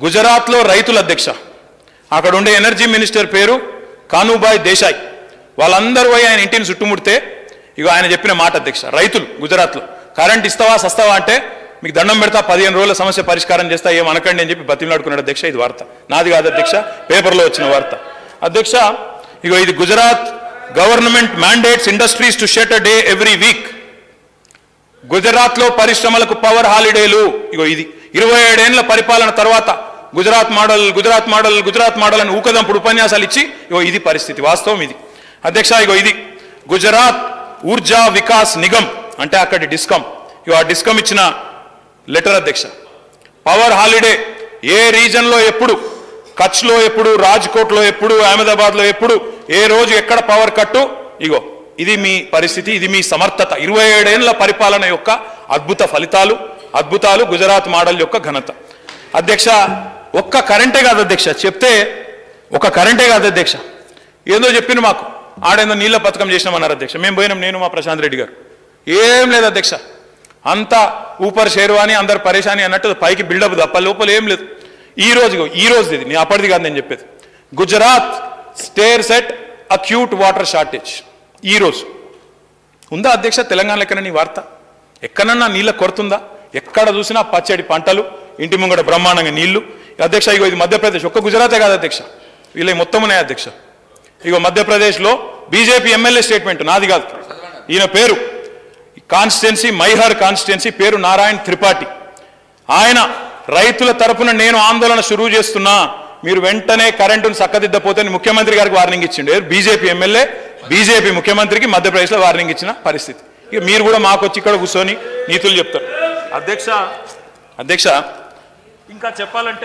గుజరాత్లో రైతుల అధ్యక్ష అక్కడ ఉండే ఎనర్జీ మినిస్టర్ పేరు కానూబాయ్ దేశాయ్ వాళ్ళందరూ పోయి ఆయన ఇంటిని చుట్టుముడితే ఇక ఆయన చెప్పిన మాట అధ్యక్ష రైతులు గుజరాత్లో కరెంట్ ఇస్తావా సస్తావా అంటే మీకు దండం పెడతా పదిహేను రోజుల సమస్య పరిష్కారం చేస్తా ఏం అనకండి అని చెప్పి బతిమలాడుకున్నాడు అధ్యక్ష ఇది వార్త నాది కాదు అధ్యక్ష పేపర్లో వచ్చిన వార్త అధ్యక్ష ఇగో ఇది Gujarat government mandates industries to shut a day every week గుజరాత్లో పరిశ్రమలకు పవర్ హాలిడేలు ఇగో ఇది ఇరవై ఏడేళ్ల పరిపాలన తర్వాత Gujarat model Gujarat model Gujarat model అని ఊకదంపుడు ఉపన్యాసాలు ఇచ్చి ఇగో ఇది పరిస్థితి వాస్తవం ఇది అధ్యక్ష ఇగో ఇది గుజరాత్ ఊర్జా వికాస్ నిగమ్ అంటే అక్కడి డిస్కమ్ ఇగో ఆ డిస్కమ్ ఇచ్చిన లెటర్ అధ్యక్ష పవర్ హాలిడే ఏ రీజన్లో ఎప్పుడు కచ్లో ఎప్పుడు రాజ్కోట్లో ఎప్పుడు అహ్మదాబాద్లో ఎప్పుడు ఏ రోజు ఎక్కడ పవర్ కట్టు ఇగో ఇది మీ పరిస్థితి ఇది మీ సమర్థత ఇరవై ఏడేళ్ల పరిపాలన యొక్క అద్భుత ఫలితాలు అద్భుతాలు గుజరాత్ మోడల్ యొక్క ఘనత అధ్యక్ష ఒక్క కరెంటే కాదు అధ్యక్ష చెప్తే ఒక కరెంటే కాదు అధ్యక్ష ఏదో చెప్పింది మాకు ఆడేందో నీళ్ళ పథకం చేసినామన్నారు అధ్యక్ష మేము పోయినాం నేను మా ప్రశాంత్ రెడ్డి గారు ఏం లేదు అధ్యక్ష అంతా ఊపర్ షేర్వాని అందరు పరేషాని అన్నట్టు పైకి బిల్డప్ తప్ప లోపల ఏం లేదు ఈ రోజు ఈ రోజు ఇది నేను అప్పటిది కాదు నేను చెప్పేది Gujarat stares at acute water shortage ఈ రోజు ఉందా అధ్యక్ష తెలంగాణ ఎక్కడ నీ వార్త ఎక్కడన్నా నీళ్ళ కొరతుందా ఎక్కడ చూసినా పచ్చడి పంటలు ఇంటి ముంగట బ్రహ్మాండంగా నీళ్లు అధ్యక్ష ఇగో ఇది మధ్యప్రదేశ్ ఒక్క గుజరాతే కాదు అధ్యక్ష వీళ్ళకి మొత్తం ఉన్నాయి అధ్యక్ష ఇగో మధ్యప్రదేశ్లో బీజేపీ ఎమ్మెల్యే స్టేట్మెంట్ నాది కాదు ఈయన పేరు కాన్స్టిట్యున్సీ మైహర్ కాన్స్టిట్యున్సీ పేరు నారాయణ్ త్రిపాఠి ఆయన రైతుల తరపున నేను ఆందోళన షురూ చేస్తున్నా మీరు వెంటనే కరెంటును చక్కదిద్దపోతే అని ముఖ్యమంత్రి గారికి వార్నింగ్ ఇచ్చిండు బీజేపీ ఎమ్మెల్యే బీజేపీ ముఖ్యమంత్రికి మధ్యప్రదేశ్లో వార్నింగ్ ఇచ్చిన పరిస్థితి ఇక మీరు కూడా మాకు వచ్చి ఇక్కడ కూర్చొని నీతులు చెప్తారు అధ్యక్ష అధ్యక్ష ఇంకా చెప్పాలంటే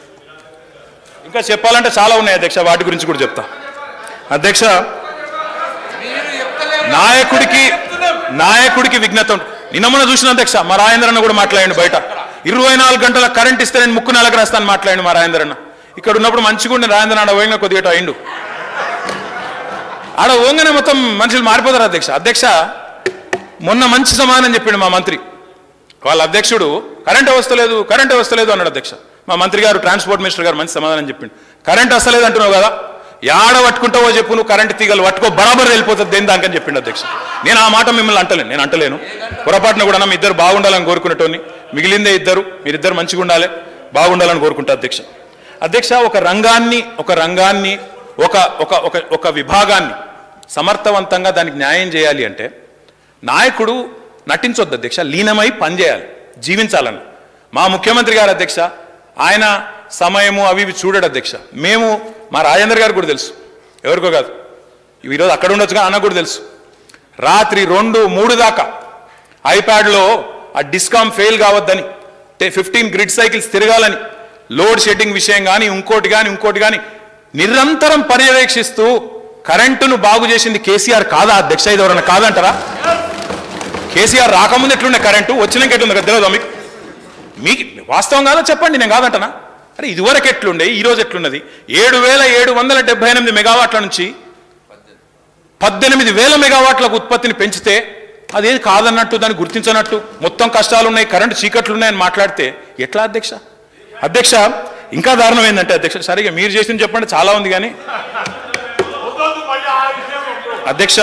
ఇంకా చెప్పాలంటే చాలా ఉన్నాయి అధ్యక్ష వాటి గురించి కూడా చెప్తా అధ్యక్ష నాయకుడికి నాయకుడికి విఘ్నత ఉంటుంది. నిన్న మొన్న చూసిన అధ్యక్ష మా రాజేంద్రన్న కూడా మాట్లాడండి బయట ఇరవై నాలుగు గంటల కరెంట్ ఇస్తే నేను ముక్కు నెలకు రాస్తాను మాట్లాడండి మా రాజేంద్రన్న ఇక్కడ ఉన్నప్పుడు మంచిగా ఉండే రాజేంద్ర ఆడ పోయిన కొద్దిగా అయిండు ఆడ ఓంగనే మొత్తం మనుషులు మారిపోతారు అధ్యక్ష అధ్యక్ష మొన్న మంచి సమాధానం చెప్పిండు మా మంత్రి వాళ్ళ అధ్యక్షుడు కరెంట్ వస్తలేదు కరెంట్ వస్తలేదు అన్నాడు అధ్యక్ష మా మంత్రి గారు ట్రాన్స్పోర్ట్ మినిస్టర్ గారు మంచి సమాధానం చెప్పిండు కరెంట్ వస్తలేదు అంటున్నావు కదా యాడ పట్టుకుంటావో చెప్పు నువ్వు కరెంట్ తీగలు పట్టుకో బరాబర్ వెళ్ళిపోతుంది దేని దానికని చెప్పిండు అధ్యక్ష నేను ఆ మాట మిమ్మల్ని అంటలేను నేను అంటలేను పొరపాటున కూడా మీ ఇద్దరు బాగుండాలని కోరుకునేటోని మిగిలిందే ఇద్దరు మీరిద్దరు మంచిగా ఉండాలి బాగుండాలని కోరుకుంటా అధ్యక్ష అధ్యక్ష ఒక రంగాన్ని ఒక రంగాన్ని ఒక ఒక ఒక ఒక విభాగాన్ని సమర్థవంతంగా దానికి న్యాయం చేయాలి అంటే నాయకుడు నటించొద్దు అధ్యక్ష లీనమై పనిచేయాలి జీవించాలని మా ముఖ్యమంత్రి గారు అధ్యక్ష ఆయన సమయము అవి ఇవి చూడడు అధ్యక్ష మేము మా రాజేంద్ర గారికి కూడా తెలుసు ఎవరికో కాదు ఈరోజు అక్కడ ఉండొచ్చుగా అన్న కూడా తెలుసు రాత్రి రెండు మూడు దాకా ఐప్యాడ్లో ఆ డిస్కామ్ ఫెయిల్ కావద్దని ఫిఫ్టీన్ గ్రిడ్ సైకిల్స్ తిరగాలని లోడ్ షెడ్డింగ్ విషయం కానీ ఇంకోటి కానీ ఇంకోటి కానీ నిరంతరం పర్యవేక్షిస్తూ కరెంటును బాగు చేసింది కేసీఆర్ కాదా అధ్యక్ష ఇది ఎవరన్నా కాదంటారా కేసీఆర్ రాకముందు ఎట్లుండే కరెంటు వచ్చినాక ఎట్లుంది కదా తెలియదా మీకు మీకు వాస్తవం కాదో చెప్పండి నేను కాదంటనా అరే ఇదివరకు ఎట్లుండే ఈ రోజు ఎట్లున్నది ఏడు వేల ఏడు వందల డెబ్బై ఎనిమిది మెగావాట్ల నుంచి పద్దెనిమిది వేల మెగావాట్లకు ఉత్పత్తిని పెంచితే అదేది కాదన్నట్టు దాన్ని గుర్తించనట్టు మొత్తం కష్టాలు ఉన్నాయి కరెంటు చీకట్లు ఉన్నాయని మాట్లాడితే ఎట్లా అధ్యక్ష అధ్యక్ష ఇంకా దారుణం ఏంటంటే అధ్యక్ష సరిగా మీరు చేసింది చెప్పండి చాలా ఉంది కానీ అధ్యక్ష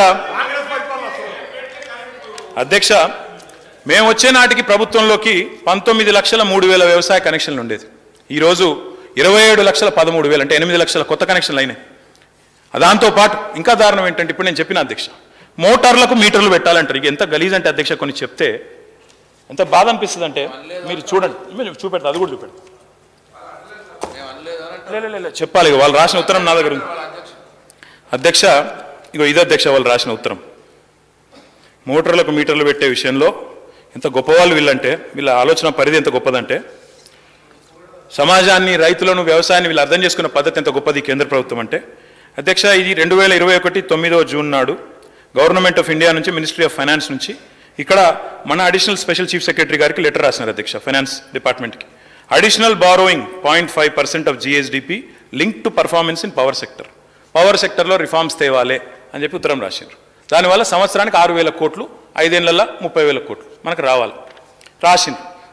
అధ్యక్ష మేము వచ్చే నాటికి ప్రభుత్వంలోకి పంతొమ్మిది లక్షల మూడు వేల వ్యవసాయ కనెక్షన్లు ఉండేది ఈరోజు ఇరవై ఏడు లక్షల పదమూడు వేలు అంటే ఎనిమిది లక్షల కొత్త కనెక్షన్లు అయినాయి దాంతో పాటు ఇంకా దారుణం ఏంటంటే ఇప్పుడు నేను చెప్పిన అధ్యక్ష మోటార్లకు మీటర్లు పెట్టాలంటారు ఇక ఎంత గలీజ్ అంటే అధ్యక్ష కొన్ని చెప్తే ఎంత బాధ అనిపిస్తుంది అంటే మీరు చూడండి మీరు చూపెడతా అది కూడా చూపెడతా లే, లే, లే, లే, చెప్పాలి ఇక వాళ్ళు రాసిన ఉత్తరం నా దగ్గర ఉంది అధ్యక్ష ఇగో ఇది అధ్యక్ష వాళ్ళు రాసిన ఉత్తరం మోటార్లకు మీటర్లు పెట్టే విషయంలో ఎంత గొప్పవాళ్ళు వీళ్ళంటే వీళ్ళ ఆలోచన పరిధి ఎంత గొప్పదంటే సమాజాన్ని రైతులను వ్యవసాయాన్ని వీళ్ళు అర్థం చేసుకున్న పద్ధతి ఎంత గొప్పది ఈ కేంద్ర ప్రభుత్వం అంటే అధ్యక్ష ఇది రెండు వేల ఇరవై ఒకటి తొమ్మిదో జూన్ నాడు గవర్నమెంట్ ఆఫ్ ఇండియా నుంచి మినిస్ట్రీ ఆఫ్ ఫైనాన్స్ నుంచి ఇక్కడ మన అడిషనల్ స్పెషల్ చీఫ్ సెక్రటరీ గారికి లెటర్ రాసినారు అధ్యక్ష ఫైనాన్స్ డిపార్ట్మెంట్కి additional borrowing point five percent of GSDP link to performance in power sector power సెక్టర్లో రిఫార్మ్స్ తేవాలే అని చెప్పి ఉత్తరం రాశారు దానివల్ల సంవత్సరానికి ఆరు వేల కోట్లు ఐదేళ్లలో ముప్పై వేల కోట్లు మనకు రావాలి రాసింది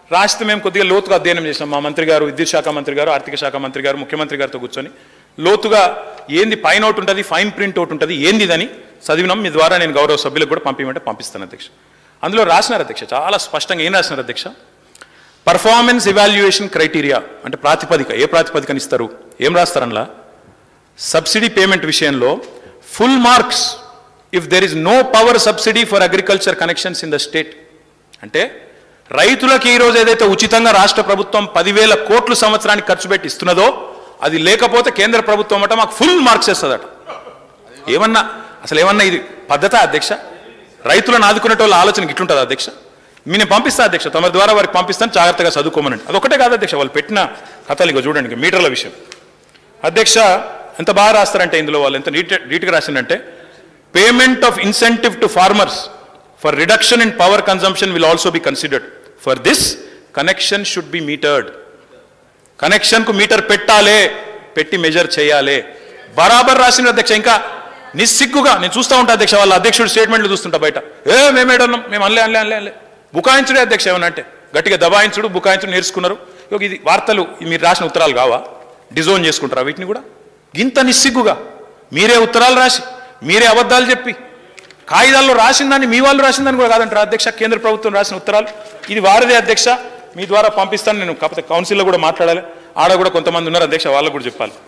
రాస్తే మేము కొద్దిగా లోతుగా అధ్యయనం చేసినాం మా మంత్రి గారు విద్యుత్ శాఖ మంత్రి గారు ఆర్థిక శాఖ మంత్రి గారు ముఖ్యమంత్రి గారితో కూర్చొని లోతుగా ఏంది పైన ఒకటి ఉంటుంది ఫైన్ ప్రింట్ ఒకటి ఉంటుంది ఏంది ఇదని చదివినాం మీ ద్వారా నేను గౌరవ సభ్యులకు కూడా పంపించమంటే పంపిస్తాను అధ్యక్ష అందులో రాసినారు అధ్యక్ష చాలా స్పష్టంగా ఏం రాసినారు అధ్యక్ష పర్ఫార్మెన్స్ ఇవాల్యుయేషన్ క్రైటీరియా అంటే ప్రాతిపదిక ఏ ప్రాతిపదికన ఇస్తారు ఏం రాస్తారు అందులో సబ్సిడీ పేమెంట్ విషయంలో full marks if there is no power subsidy for agriculture connections in the state అంటే రైతులకు ఈరోజు ఏదైతే ఉచితంగా రాష్ట్ర ప్రభుత్వం పదివేల కోట్లు సంవత్సరానికి ఖర్చు పెట్టి ఇస్తున్నదో అది లేకపోతే కేంద్ర ప్రభుత్వం అట మాకు ఫుల్ మార్క్స్ ఇస్తుందట ఏమన్నా అసలు ఏమన్నా ఇది పద్ధత అధ్యక్ష రైతులను ఆదుకునే వాళ్ళ ఆలోచన ఇట్లుంటుంది అధ్యక్ష మీ నేను పంపిస్తా అధ్యక్ష తమ ద్వారా వారికి పంపిస్తాను జాగ్రత్తగా చదువుకోమనండి అదొకటే కాదు అధ్యక్ష వాళ్ళు పెట్టిన కథలు ఇక చూడండి ఇక మీటర్ల విషయం అధ్యక్ష ఎంత బాగా రాస్తారంటే ఇందులో వాళ్ళు ఎంత నీట్ నీట్గా రాసిందంటే payment of incentive to farmers for reduction in power consumption will also be considered for this connection should be metered కనెక్షన్కు మీటర్ పెట్టాలే పెట్టి మెజర్ చేయాలి బరాబర్ రాసిన అధ్యక్ష ఇంకా నిస్సిగ్గుగా నేను చూస్తూ ఉంటా అధ్యక్ష వాళ్ళ అధ్యక్షుడు స్టేట్మెంట్లు చూస్తుంటా బయట ఏ మేమేడన్నాం మేము అనలే అనలే అనలే అనలే బుకాయించుడే అధ్యక్ష ఏమన్నా అంటే గట్టిగా దబాయించుడు బుకాయించుడు నేర్చుకున్నారు ఇక ఇది వార్తలు ఈ మీరు రాసిన ఉత్తరాలు కావా డిజోన్ చేసుకుంటారా వీటిని కూడా ఇంత నిస్సిగ్గుగా మీరే ఉత్తరాలు రాసి మీరే అబద్ధాలు చెప్పి కాగితాల్లో రాసిన దాన్ని మీ వాళ్ళు రాసిన దాన్ని కూడా కాదంటారా అధ్యక్ష కేంద్ర ప్రభుత్వం రాసిన ఉత్తరాలు ఇది వారిదే అధ్యక్ష మీ ద్వారా పంపిస్తాను నేను కాకపోతే కౌన్సిల్లో కూడా మాట్లాడాలి ఆడ కూడా కొంతమంది ఉన్నారు అధ్యక్ష వాళ్ళకు కూడా చెప్పాలి